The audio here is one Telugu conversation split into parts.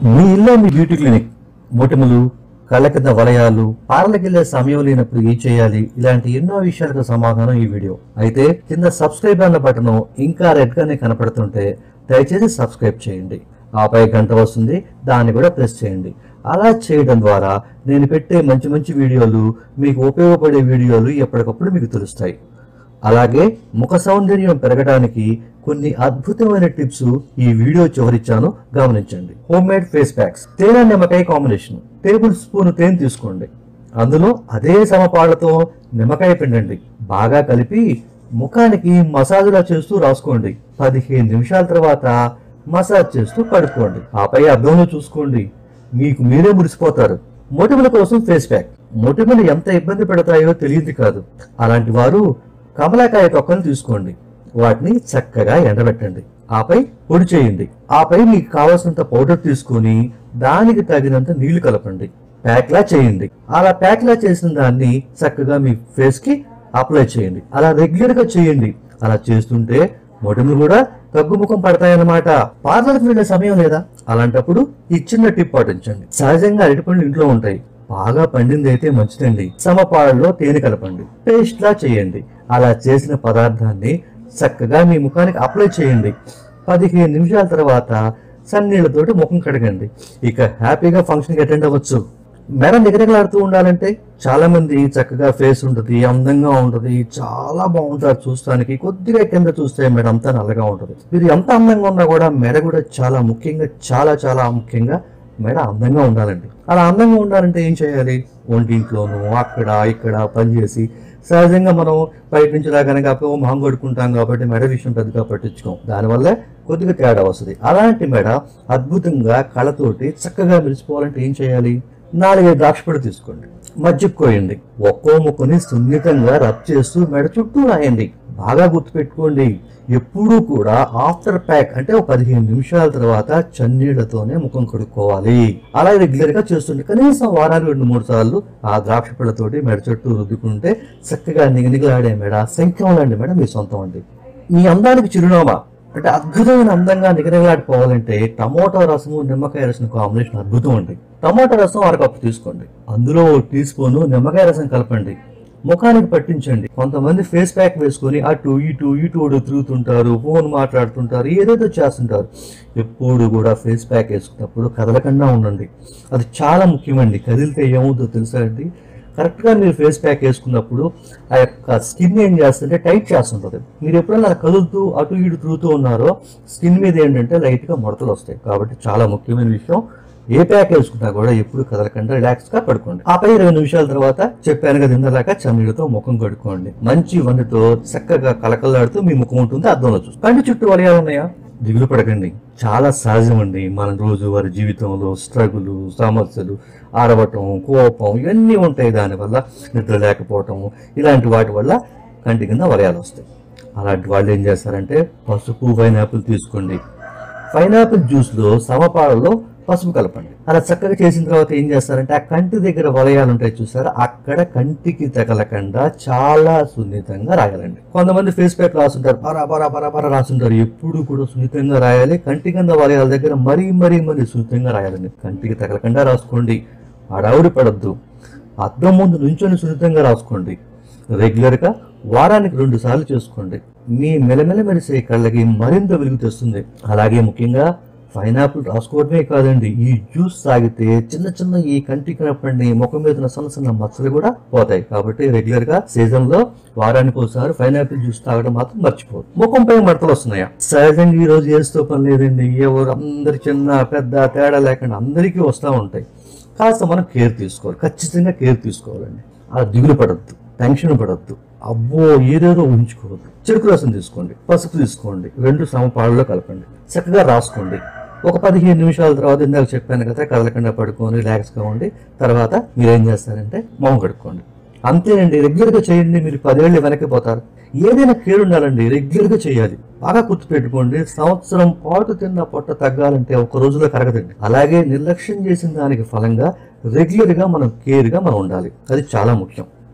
మీ ఇల్లే మీ బ్యూటీ క్లినిక్ మొటిమలు కళ్ళ కింద వలయాలు పార్లకెళ్లే సమయం లేనప్పుడు ఏం చేయాలి ఇలాంటి ఎన్నో విషయాలకు సమాధానం ఈ వీడియో అయితే కింద సబ్స్క్రైబ్ అన్న బటన్ ఇంకా రెడ్ గానే కనపడుతుంటే దయచేసి సబ్స్క్రైబ్ చేయండి ఆపై గంట వస్తుంది దాన్ని కూడా ప్రెస్ చేయండి అలా చేయడం ద్వారా నేను పెట్టే మంచి మంచి వీడియోలు మీకు ఉపయోగపడే వీడియోలు ఎప్పటికప్పుడు మీకు తెలుస్తాయి అలాగే ముఖ సౌందర్యం పెరగడానికి కొన్ని అద్భుతమైన టిప్స్ ఈ వీడియో చివరిచ్చాను గమనించండి హోమ్ మేడ్ ఫేస్ ప్యాక్స్ తేనె నిమ్మకాయ కాంబినేషన్ టేబుల్ స్పూన్ తేనె తీసుకోండి అందులో అదే సమపాళ్లతో నిమ్మకాయ పిండండి బాగా కలిపి ముఖానికి మసాజులా చేస్తూ రాసుకోండి పదిహేను నిమిషాల తర్వాత మసాజ్ చేస్తూ కడుక్కోండి ఆపై అద్దంలో చూసుకోండి మీకు మీరే మురిసిపోతారు మొటిమల కోసం ఫేస్ ప్యాక్ మొటిమలు ఎంత ఇబ్బంది పెడతాయో తెలియదు కాదు అలాంటి వారు కమలాకాయ తొక్కను తీసుకోండి వాటిని చక్కగా ఎండబెట్టండి ఆపై పొడి చేయండి ఆపై మీకు కావలసినంత పౌడర్ తీసుకొని దానికి తగినంత నీళ్లు కలపండి ప్యాక్లా చేయండి అలా ప్యాక్లా చేసిన దాన్ని చక్కగా మీ ఫేస్ కి అప్లై చేయండి అలా రెగ్యులర్ గా చేయండి అలా చేస్తుంటే మొటిమలు కూడా తగ్గుముఖం పడతాయన్నమాట పార్లర్కి వెళ్ళే సమయం లేదా అలాంటప్పుడు ఈ చిన్న టిప్ పాటించండి సహజంగా అరటిపండ్లు ఇంట్లో ఉంటాయి బాగా పండింది అయితే మంచిదండి సమపాలలో తేనె కలపండి పేస్ట్ లా చేయండి అలా చేసిన పదార్థాన్ని చక్కగా మీ ముఖానికి అప్లై చేయండి పదిహేను నిమిషాల తర్వాత సన్నీళ్లతోటి ముఖం కడగండి ఇక హ్యాపీగా ఫంక్షన్కి అటెండ్ అవ్వచ్చు మెడ నిగరగలాడుతూ ఉండాలంటే చాలా మంది చక్కగా ఫేస్ ఉంటుంది అందంగా ఉంటుంది చాలా బాగుంటారు చూస్తానికి కొద్దిగా కింద చూస్తే మెడ అంతా నల్లగా ఉంటుంది మీరు ఎంత అందంగా ఉన్నా కూడా మెడ కూడా చాలా ముఖ్యంగా చాలా చాలా ముఖ్యంగా మెడ అందంగా ఉండాలండి అలా అందంగా ఉండాలంటే ఏం చేయాలి ఒంటింట్లోనూ అక్కడ ఇక్కడ పనిచేసి సహజంగా మనం బయట నుంచి రాగానే కాకపోతే ఓ మొహం కొడుకుంటాం కాబట్టి మెడ విషయం పెద్దగా పట్టించుకోం దానివల్ల కొద్దిగా తేడా వస్తుంది అలాంటి మెడ అద్భుతంగా కళతోటి చక్కగా మెరిసిపోవాలంటే ఏం చేయాలి నాలుగైదు ద్రాక్ష పొడి తీసుకోండి మజ్జిగ కోయండి ఒక్కో ముక్కని సున్నితంగా రబ్ చేస్తూ మెడ చుట్టూ రాయండి బాగా గుర్తుపెట్టుకోండి ఎప్పుడూ కూడా ఆఫ్టర్ ప్యాక్ అంటే ఒక పదిహేను నిమిషాల తర్వాత చన్నీళ్లతోనే ముఖం కడుక్కోవాలి అలా రెగ్యులర్ గా చేస్తుండే కనీసం వారాలు రెండు మూడు సార్లు ఆ ద్రాక్ష పళ్ళతోటి మెడ చుట్టూ రుద్దుకుంటే చక్కగా నిగనిగలాడే మెడ శంఖంలాంటి మెడ మీ సొంతం అండి మీ అందానికి చిరునామా అంటే అద్భుతమైన అందంగా నిగనిగలాడిపోవాలంటే టమోటా రసము నిమ్మకాయ రసం కాంబినేషన్ అద్భుతం అండి టమోటా రసం అరకప్పు తీసుకోండి అందులో ఓ టీ స్పూన్ నిమ్మకాయ రసం కలపండి ముఖానికి పట్టించండి కొంతమంది ఫేస్ ప్యాక్ వేసుకొని అటు ఇటు ఇటు అటు తిరుగుతుంటారు ఫోన్ మాట్లాడుతుంటారు ఏదేదో చేస్తుంటారు ఎప్పుడు కూడా ఫేస్ ప్యాక్ వేసుకున్నప్పుడు కదలకుండా ఉండండి అది చాలా ముఖ్యమండి కదిలితే ఏమవుతుందో తెలుసా అండి కరెక్ట్గా మీరు ఫేస్ ప్యాక్ వేసుకున్నప్పుడు ఆ యొక్క స్కిన్ ఏం చేస్తుంటే టైట్ చేస్తుంటుంది మీరు ఎప్పుడైనా అలా కదులుతూ అటు ఇటు తిరుగుతూ ఉన్నారో స్కిన్ మీద ఏంటంటే లైట్గా ముడతలు వస్తాయి కాబట్టి చాలా ముఖ్యమైన విషయం ఏ ప్యాక్ వేసుకున్నా కూడా ఎప్పుడు కదలకుండా రిలాక్స్ గా పడుకోండి ఆపై ఇరవై నిమిషాల తర్వాత చెప్పాను కదా ఇందలాగా చన్నీళ్ళతో ముఖం కడుక్కోండి మంచి వండుతో చక్కగా కలకలాడుతూ మీ ముఖం ఉంటుంది అద్దంలో చూసి కంటి చుట్టూ వలయాలు ఉన్నాయా దిగులు పడకండి చాలా సహజం అండి మన రోజువారి జీవితంలో స్ట్రగులు సమస్యలు ఆరవటం కోపం ఇవన్నీ ఉంటాయి దానివల్ల నిద్ర లేకపోవటం ఇలాంటి వాటి వల్ల కంటి కింద వలయాలు వస్తాయి అలాంటి వాళ్ళు ఏం చేస్తారంటే పసుపు పైనాపిల్ తీసుకోండి పైనాపిల్ జ్యూస్ లో సమపాలలో పసుపు కలపండి అలా చక్కగా చేసిన తర్వాత ఏం చేస్తారంటే ఆ కంటి దగ్గర వలయాలు ఉంటాయి చూసారా అక్కడ కంటికి తగలకుండా చాలా సున్నితంగా రాయాలండి కొంతమంది ఫేస్ ప్యాక్ రాస్తుంటారు పరా పరా పరా పరా రాస్తుంటారు ఎప్పుడు కూడా సున్నితంగా రాయాలి కంటి కింద వలయాల దగ్గర మరీ మరీ మరీ సున్నితంగా రాయాలండి కంటికి తగలకుండా రాసుకోండి అడవుడి పడద్దు అద్దం ముందు నుంచొని సున్నితంగా రాసుకోండి రెగ్యులర్ గా వారానికి రెండు సార్లు చేసుకోండి మీ మెలమెల మెరిసే కళ్ళకి మరింత వెలుగు తెస్తుంది అలాగే ముఖ్యంగా పైనాపిల్ రాసుకోవడమే కాదండి ఈ జ్యూస్ తాగితే చిన్న చిన్న ఈ కంటి కనపండి ముఖం మీద ఉన్న సన్న సన్న మచ్చలు కూడా పోతాయి కాబట్టి రెగ్యులర్ గా సీజన్ లో వారానికి ఒకసారి పైనాపిల్ జ్యూస్ తాగడం మాత్రం మర్చిపోదు ముఖంపై మడతలు వస్తున్నాయా సహజంగా ఈ రోజు చేస్తూ పని లేదండి ఎవరు అందరి చిన్న పెద్ద తేడా లేకుండా అందరికీ వస్తూ ఉంటాయి కాస్త మనం కేర్ తీసుకోవాలి ఖచ్చితంగా కేర్ తీసుకోవాలండి అలా దిగులు పడద్దు టెన్షన్ పడద్దు అబ్బో ఏదేదో ఉంచుకోవద్దు చెరుకు రసం తీసుకోండి పసుపు తీసుకోండి రెండు సమపాళ్ళలో కలపండి చక్కగా రాసుకోండి ఒక పదిహేను నిమిషాల తర్వాత ఇందాక చెప్పాను కదా కదలకుండా పడుకొని రిలాక్స్ గా ఉండి తర్వాత మీరేం చేస్తారంటే మొహం కడుక్కోండి అంతేనండి రెగ్యులర్ గా చేయండి మీరు పదేళ్ళు వెనక్కి పోతారు ఏదైనా కేడు ఉండాలండి రెగ్యులర్ గా చేయాలి బాగా గుర్తుపెట్టుకోండి సంవత్సరం పాటు తిన్న పొట్ట తగ్గాలంటే ఒక రోజులో కరగదండి అలాగే నిర్లక్ష్యం చేసిన దానికి ఫలంగా రెగ్యులర్ గా మనం కేర్ గా మనం ఉండాలి అది చాలా ముఖ్యం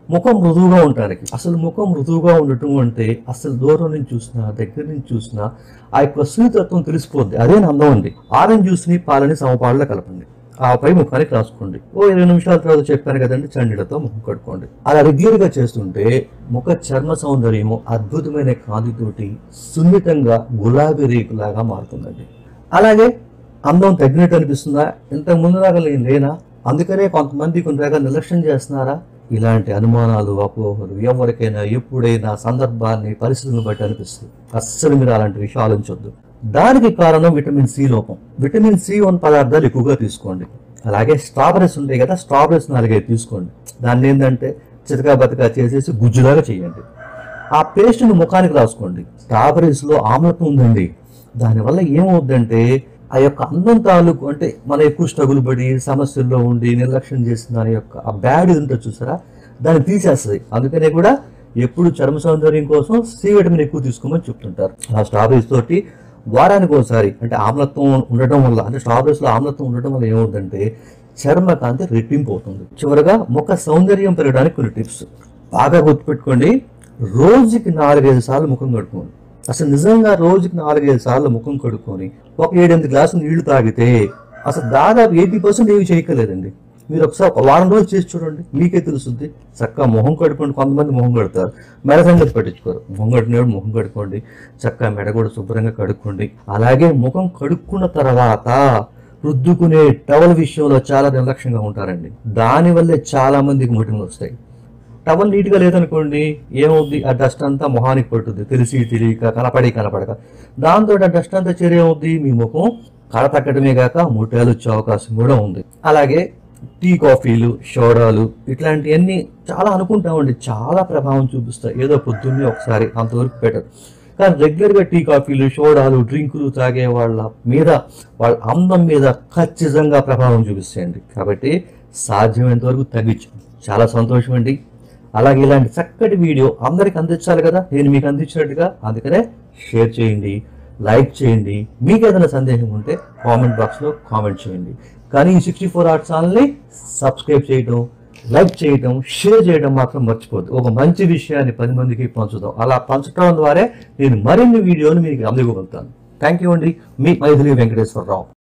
ముఖం మృదువుగా ఉండటానికి అసలు ముఖం మృదువుగా ఉండటం అంటే అసలు దూరం నుంచి చూసినా దగ్గర నుంచి చూసినా ఆ యొక్క సున్నితత్వం తెలిసిపోద్ది అదే అందం అండి ఆరెంజ్ జ్యూస్ని పాలని సమపాలలో కలపండి ఆపై ముఖానికి రాసుకోండి ఓ ఇరవై నిమిషాల తర్వాత చెప్పాను కదండి చండిలతో ముఖం కడుక్కోండి అలా రెగ్యులర్ గా చేస్తుంటే ముఖ చర్మ సౌందర్యము అద్భుతమైన కాంతితోటి సున్నితంగా గులాబీ రేకులాగా మారుతుందండి అలాగే అందం తగ్గినట్టు అనిపిస్తుందా ఇంత ముందు దాకా నేను లేనా అందుకనే కొంతమంది కొన్ని రకాల నిర్లక్ష్యం చేస్తున్నారా ఇలాంటి అనుమానాలు అపోహలు ఎవరికైనా ఎప్పుడైనా సందర్భాన్ని పరిస్థితులను బట్టి అనిపిస్తుంది అస్సలు మీరు అలాంటి విషయాలు ఆలోచించొద్దు దానికి కారణం విటమిన్ సి లోపం విటమిన్ సి ఉన్న పదార్థాలు ఎక్కువగా తీసుకోండి అలాగే స్ట్రాబెరీస్ ఉంటాయి కదా స్ట్రాబెరీస్ నాలుగైదు తీసుకోండి దాన్ని ఏంటంటే చితకా బతకా చేసేసి గుజ్జులాగా చేయండి ఆ పేస్ట్ని ముఖానికి రాసుకోండి స్ట్రాబెరీస్ లో ఆమ్లత్వం ఉందండి దానివల్ల ఏమవుద్దంటే ఆ యొక్క అందం తాలూకు అంటే మన ఎక్కువ స్ట్రగుల్ పడి సమస్యల్లో ఉండి నిర్లక్ష్యం చేసిన దాని యొక్క ఆ బ్యాడ్ ఇది ఉంటుంది చూసారా దాన్ని తీసేస్తుంది అందుకనే కూడా ఎప్పుడు చర్మ సౌందర్యం కోసం సి విటమిన్ ఎక్కువ తీసుకోమని చెప్తుంటారు ఆ స్ట్రాబెరీస్ తోటి వారానికి ఒకసారి అంటే ఆమ్లత్వం ఉండటం వల్ల అంటే స్ట్రాబెరీస్ లో ఆమ్లత్వం ఉండటం వల్ల ఏమవుతుందంటే చర్మ కాంతి రెట్టింపు అవుతుంది చివరగా ముఖ సౌందర్యం పెరగడానికి కొన్ని టిప్స్ బాగా గుర్తుపెట్టుకోండి రోజుకి నాలుగైదు సార్లు ముఖం కడుక్కోండి అసలు నిజంగా రోజుకి నాలుగైదు సార్లు ముఖం కడుక్కొని ఒక ఏడెనిమిది గ్లాసులు నీళ్లు తాగితే అసలు దాదాపు ఎయిటీ పర్సెంట్ ఏమి చేయక్కర్లేదండి మీరు ఒకసారి ఒక వారం రోజులు చేసి చూడండి మీకే తెలుస్తుంది చక్కగా మొహం కడుక్కోండి కొంతమంది మొహం కడతారు మెడ సంగతి పట్టించుకోరు మొహం కడుకునేవాడు మొహం కడుక్కోండి చక్కగా మెడ కూడా శుభ్రంగా కడుక్కోండి అలాగే ముఖం కడుక్కున్న తర్వాత రుద్దుకునే టవల్ విషయంలో చాలా నిర్లక్ష్యంగా ఉంటారండి దానివల్లే చాలా మందికి మొటిమలు వస్తాయి టవల్ నీట్ గా లేదనుకోండి ఏమవుద్ది ఆ డస్ట్ అంతా మొహానికి పట్టుద్ది తెలిసి తెలియక కనపడి కనపడక దాంతో ఆ డస్ట్ అంతా చేరేమవుద్ది మీ ముఖం కళ తగ్గడమే కాక ముట్టాలు వచ్చే అవకాశం కూడా ఉంది అలాగే టీ కాఫీలు సోడాలు ఇట్లాంటివన్నీ చాలా అనుకుంటామండి చాలా ప్రభావం చూపిస్తాయి ఏదో పొద్దున్నే ఒకసారి అంతవరకు బెటర్ కానీ రెగ్యులర్ గా టీ కాఫీలు సోడాలు డ్రింకులు తాగే వాళ్ళ మీద వాళ్ళ అందం మీద ఖచ్చితంగా ప్రభావం చూపిస్తాయండి కాబట్టి సాధ్యమైనంత వరకు తగ్గించు చాలా సంతోషం అండి అలాగే ఇలాంటి చక్కటి వీడియో అందరికి అందించాలి కదా నేను మీకు అందించినట్టుగా అందుకనే షేర్ చేయండి లైక్ చేయండి మీకు ఏదైనా సందేహం ఉంటే కామెంట్ బాక్స్లో కామెంట్ చేయండి కానీ ఈ సిక్స్టీ ఫోర్ ఆర్ట్ ఛానల్ని సబ్స్క్రైబ్ చేయడం లైక్ చేయడం షేర్ చేయడం మాత్రం మర్చిపోద్దు ఒక మంచి విషయాన్ని పది మందికి పంచుదాం అలా పంచడం ద్వారా నేను మరిన్ని వీడియోలు మీకు అందివ్వగలుగుతాను థ్యాంక్ యూ అండి మీ మైథిలి వెంకటేశ్వరరావు